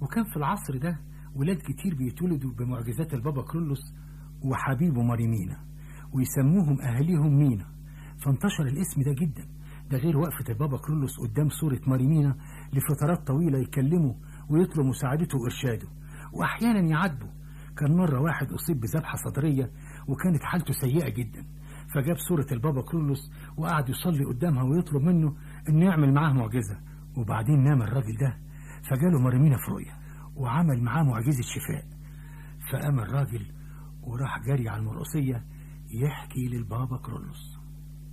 وكان في العصر ده ولاد كتير بيتولدوا بمعجزات البابا كرولوس وحبيبه ماريمينا ويسموهم أهاليهم مينا فانتشر الاسم ده جدا ده غير وقفة البابا كرولوس قدام صورة ماريمينا لفترات طويلة يكلمه ويطلب مساعدته وإرشاده وأحيانا يعاتبه كان مرة واحد أصيب بذبحة صدرية وكانت حالته سيئة جدا فجاب صورة البابا كرولوس وقعد يصلي قدامها ويطلب منه إنه يعمل معاه معجزة وبعدين نام الراجل ده فجاله مريمينا في رؤية وعمل معاه معجزة شفاء فقام الراجل وراح جري على المرقصية يحكي للبابا كرولوس